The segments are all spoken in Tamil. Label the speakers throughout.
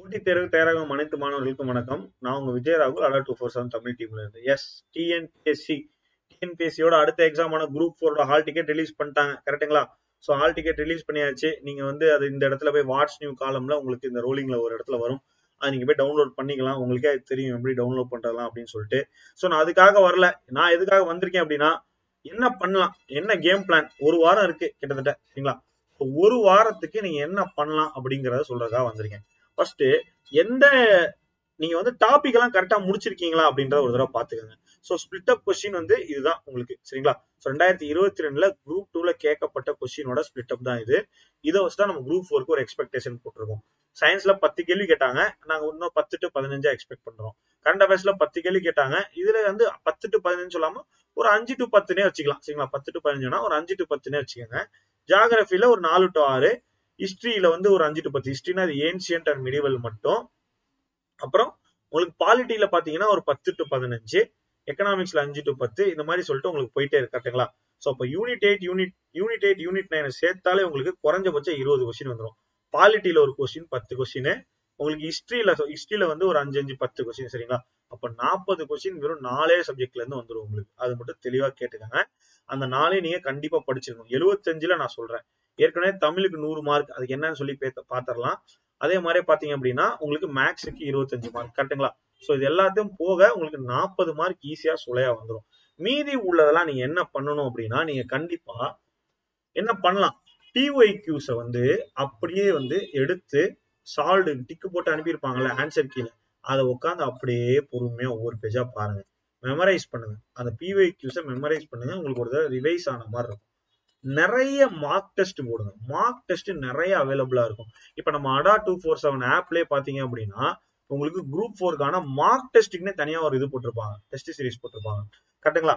Speaker 1: போட்டித் தேர்வு தயாராகும் அனைத்து மாணவர்களுக்கும் வணக்கம் நான் உங்க விஜயராகுல் அடா டூ ஃபோர் செவன் தமிழ் டீம்ல இருந்து எஸ் டிஎன்பிஎஸ்சி டிஎன்பிஎஸ்சியோட அடுத்த எக்ஸாமான குரூப் ஃபோரோட ஹால் டிக்கெட் ரிலீஸ் பண்ணிட்டாங்க கரெக்ட்டுங்களா ஸோ ஹால் டிக்கெட் ரிலீஸ் பண்ணியாச்சு நீங்க வந்து அது இந்த இடத்துல போய் வாட்ஸ் நியூ காலம்ல உங்களுக்கு இந்த ரோலிங்ல ஒரு இடத்துல வரும் அது நீங்க போய் டவுன்லோட் பண்ணிக்கலாம் உங்களுக்கே அது தெரியும் எப்படி டவுன்லோட் பண்றதெல்லாம் அப்படின்னு சொல்லிட்டு ஸோ நான் அதுக்காக வரல நான் எதுக்காக வந்திருக்கேன் அப்படின்னா என்ன பண்ணலாம் என்ன கேம் பிளான் ஒரு வாரம் இருக்கு கிட்டத்தட்ட சரிங்களா So, ஒரு வாரத்துக்கு நீங்க என்ன பண்ணலாம் அப்படிங்கறத சொல்றதுக்காக வந்திருக்கேன் ஃபர்ஸ்ட் எந்த நீங்க வந்து டாபிக் எல்லாம் கரெக்டா முடிச்சிருக்கீங்களா அப்படின்றத ஒரு தடவை பாத்துக்கோங்க ஸோ ஸ்பிளிட் அப் கொஸ்டின் வந்து இதுதான் உங்களுக்கு சரிங்களா ஸோ ரெண்டாயிரத்தி இருபத்தி ரெண்டுல குரூப் டூல கேட்கப்பட்ட கொஸ்டினோட ஸ்பிளிட் அப் தான் இது இதை வச்சு தான் நம்ம குரூப் ஃபோருக்கு ஒரு எக்ஸ்பெக்டேஷன் போட்டிருக்கோம் சயின்ஸ்ல பத்து கேள்வி கேட்டாங்க நாங்க இன்னும் பத்து டு பதினஞ்சா எக்ஸ்பெக்ட் பண்றோம் கரண்ட் அஃபேர்ஸ்ல பத்து கேள்வி கேட்டாங்க இதுல வந்து பத்து டு பதினஞ்சு சொல்லாம ஒரு அஞ்சு டு பத்துனே வச்சுக்கலாம் சரிங்களா பத்து டு பதினஞ்சுனா ஒரு அஞ்சு டு பத்துனே வச்சுக்கோங்க ஜியாகிரபில ஒரு நாலு டு ஆறு ஹிஸ்டரியில வந்து ஒரு அஞ்சு டு பத்து ஹிஸ்டரினா அது ஏன்சியன்ட் அண்ட் மிடிவல் மட்டும் அப்புறம் உங்களுக்கு பாலிட்டியில பாத்தீங்கன்னா ஒரு பத்து டு பதினஞ்சு எக்கனாமிக்ஸ்ல அஞ்சு டு பத்து இந்த மாதிரி சொல்லிட்டு உங்களுக்கு போயிட்டே இருக்கு கரெக்ட்டுங்களா ஸோ அப்போ unit eight unit unit eight unit nine சேர்த்தாலே உங்களுக்கு குறைஞ்சபட்சம் இருபது கொஸ்டின் வந்துடும் பாலிட்டியில ஒரு கொஸ்டின் பத்து கொஸ்டின் உங்களுக்கு ஹிஸ்டரியில ஹிஸ்டரியில வந்து ஒரு அஞ்சு அஞ்சு பத்து கொஸ்டின் சரிங்களா அப்ப நாற்பது கொஸ்டின் வெறும் நாலே சப்ஜெக்ட்ல இருந்து வந்துடும் உங்களுக்கு அது மட்டும் தெளிவா கேட்டுக்கோங்க அந்த நாளே நீங்க கண்டிப்பா படிச்சிருக்கணும் எழுபத்தஞ்சுல நான் சொல்றேன் ஏற்கனவே தமிழுக்கு நூறு மார்க் அதுக்கு என்னன்னு சொல்லி பாத்திரலாம் அதே மாதிரி பாத்தீங்க அப்படின்னா உங்களுக்கு மேக்ஸுக்கு இருபத்தஞ்சு மார்க் கரெக்டுங்களா ஸோ இது எல்லாத்தையும் போக உங்களுக்கு நாற்பது மார்க் ஈஸியா சுளையா வந்துடும் மீதி உள்ளதெல்லாம் நீங்க என்ன பண்ணணும் அப்படின்னா நீங்க கண்டிப்பா என்ன பண்ணலாம் டிஒய்கியூஸ வந்து அப்படியே வந்து எடுத்து சால்டு டிக்கு போட்டு அனுப்பியிருப்பாங்கல்ல ஆன்சர் கீழே அதை உட்காந்து அப்படியே பொறுமையா ஒவ்வொரு பேஜா பாருங்க மெமரைஸ் பண்ணுங்க அந்த பிஒய்கியூஸ மெமரைஸ் பண்ணுங்க உங்களுக்கு ஒரு தடவை ரிவைஸ் ஆன மாதிரி இருக்கும் நிறைய மார்க் டெஸ்ட் போடுங்க மார்க் டெஸ்ட் நிறைய அவைலபிளா இருக்கும் இப்ப நம்ம அடா டூ ஃபோர் செவன் ஆப்லயே பாத்தீங்க அப்படின்னா உங்களுக்கு குரூப் ஃபோருக்கான மார்க் டெஸ்ட்டுக்குன்னே தனியா ஒரு இது போட்டிருப்பாங்க டெஸ்ட் சீரிஸ் போட்டிருப்பாங்க கரெக்டுங்களா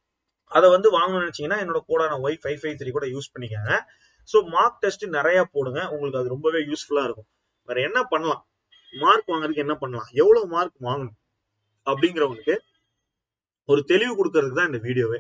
Speaker 1: அதை வந்து வாங்கணும்னு நினைச்சீங்கன்னா என்னோட கோடான ஒய் ஃபைவ் ஃபைவ் த்ரீ கூட யூஸ் பண்ணிக்கோங்க ஸோ மார்க் டெஸ்ட் நிறைய போடுங்க உங்களுக்கு அது ரொம்பவே யூஸ்ஃபுல்லா இருக்கும் வேற என்ன பண்ணலாம் மார்க் வாங்குறதுக்கு என்ன பண்ணலாம் எவ்வளவு மார்க் வாங்கணும் அப்படிங்கிறவங்களுக்கு ஒரு தெளிவு கொடுக்கறதுக்கு தான் இந்த வீடியோவே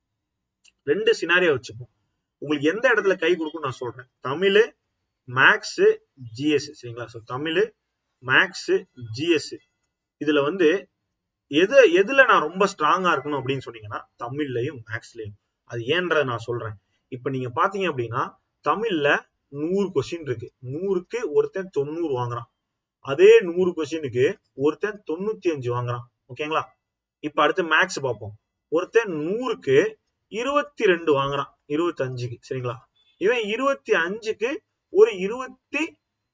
Speaker 1: ரெண்டு சினாரியா வச்சுப்போம் உங்களுக்கு எந்த இடத்துல கை கொடுக்கும் நான் சொல்றேன் தமிழ் மேக்ஸ் ஜிஎஸ் சரிங்களா ஸோ தமிழ் மேக்ஸ் ஜிஎஸ் இதுல வந்து எது எதுல நான் ரொம்ப ஸ்ட்ராங்கா இருக்கணும் அப்படின்னு சொன்னீங்கன்னா தமிழ்லையும் மேக்ஸ்லயும் அது ஏன்றத நான் சொல்றேன் இப்ப நீங்க பாத்தீங்க அப்படின்னா தமிழ்ல நூறு கொஸ்டின் இருக்கு நூறுக்கு ஒருத்தன் தொண்ணூறு வாங்குறான் அதே நூறு கொஸ்டினுக்கு ஒருத்தன் தொண்ணூத்தி அஞ்சு வாங்குறான் ஓகேங்களா இப்ப அடுத்து மேக்ஸ் பார்ப்போம் ஒருத்தன் நூறுக்கு இருபத்தி ரெண்டு வாங்குறான் இருபத்தி அஞ்சுக்கு சரிங்களா இவன் இருபத்தி அஞ்சுக்கு ஒரு இருபத்தி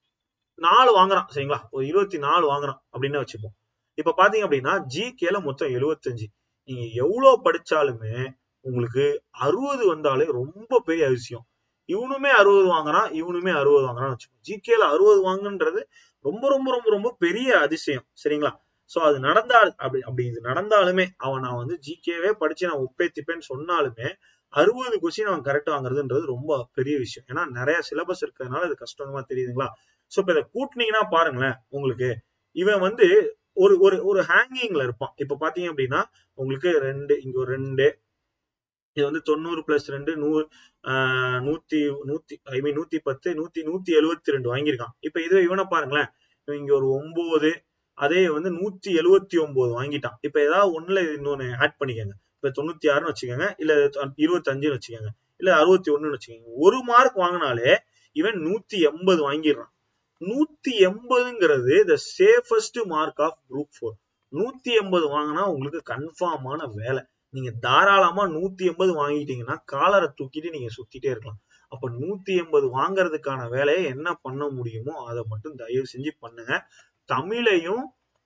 Speaker 1: நாலு வாங்குறான் சரிங்களா ஒரு இருபத்தி நாலு வாங்குறான் அப்படின்னு வச்சுப்போம் இப்ப பாத்தீங்க அப்படின்னா ஜிகேல மொத்தம் எழுபத்தஞ்சு நீங்க எவ்வளவு படிச்சாலுமே உங்களுக்கு அறுபது வந்தாலே ரொம்ப பெரிய அதிசயம் இவனுமே அறுபது வாங்குறான் இவனுமே அறுபது வாங்குறான்னு வச்சுக்கோங்க ஜிகேல அறுபது வாங்குன்றது ரொம்ப ரொம்ப ரொம்ப ரொம்ப பெரிய அதிசயம் சரிங்களா சோ அது நடந்தால் அப்படி அப்படி இது நடந்தாலுமே அவன் நான் வந்து ஜிகேவே படிச்சு நான் ஒப்பேத்திப்பேன்னு சொன்னாலுமே அறுபது கொஸ்டின் அவன் கரெக்ட் வாங்குறதுன்றது ரொம்ப பெரிய விஷயம் ஏன்னா நிறைய சிலபஸ் இருக்கிறதுனால இது கஷ்டமா தெரியுதுங்களா சோ இப்ப இதை கூட்டினீங்கன்னா பாருங்களேன் உங்களுக்கு இவன் வந்து ஒரு ஒரு ஒரு ஹேங்கிங்ல இருப்பான் இப்ப பாத்தீங்க அப்படின்னா உங்களுக்கு ரெண்டு இங்க ஒரு ரெண்டு இது வந்து தொண்ணூறு பிளஸ் ரெண்டு நூறு ஆஹ் நூத்தி நூத்தி ஐ மீன் நூத்தி பத்து நூத்தி நூத்தி எழுவத்தி ரெண்டு வாங்கியிருக்கான் இப்ப இது இவனை பாருங்களேன் இங்க ஒரு ஒன்பது அதே வந்து நூத்தி எழுவத்தி ஒன்பது வாங்கிட்டான் இப்ப ஏதாவது ஒண்ணுல இன்னொன்னு ஆட் பண்ணிக்கோங்க இப்ப தொண்ணூத்தி ஆறுன்னு வச்சுக்கோங்க இல்ல இருபத்தி அஞ்சுன்னு வச்சுக்கோங்க இல்ல அறுபத்தி ஒண்ணுன்னு வச்சுக்கோங்க ஒரு மார்க் வாங்கினாலே இவன் நூத்தி எண்பது வாங்கிடுறான் நூத்தி எண்பதுங்கிறது the safest mark of group four நூத்தி எண்பது வாங்கினா உங்களுக்கு கன்ஃபார்மான வேலை நீங்க தாராளமா நூத்தி எண்பது வாங்கிட்டீங்கன்னா காலரை தூக்கிட்டு நீங்க சுத்திட்டே இருக்கலாம் அப்ப நூத்தி எண்பது வாங்குறதுக்கான வேலையை என்ன பண்ண முடியுமோ அதை மட்டும் தயவு செஞ்சு பண்ணுங்க தமிழையும்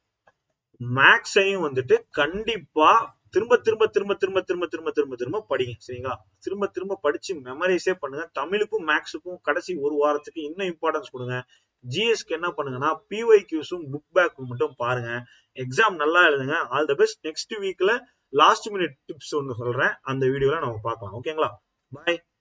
Speaker 1: மேக்ஸையும் வந்துட்டு கண்டிப்பா திரும்ப திரும்ப திரும்ப திரும்ப திரும்ப திரும்ப திரும்ப திரும்ப படிங்க சரிங்களா திரும்ப திரும்ப படிச்சு மெமரைஸே பண்ணுங்க தமிழுக்கும் மேக்ஸுக்கும் கடைசி ஒரு வாரத்துக்கு இன்னும் இம்பார்ட்டன்ஸ் கொடுங்க ஜிஎஸ்க்கு என்ன பண்ணுங்கன்னா பிஒய் கியூஸும் புக் பேக்கும் மட்டும் பாருங்க எக்ஸாம் நல்லா எழுதுங்க ஆல் த பெஸ்ட் நெக்ஸ்ட் வீக்ல லாஸ்ட் மினிட் டிப்ஸ் ஒன்று சொல்றேன் அந்த வீடியோல நம்ம பார்க்கலாம் ஓகேங்களா பாய்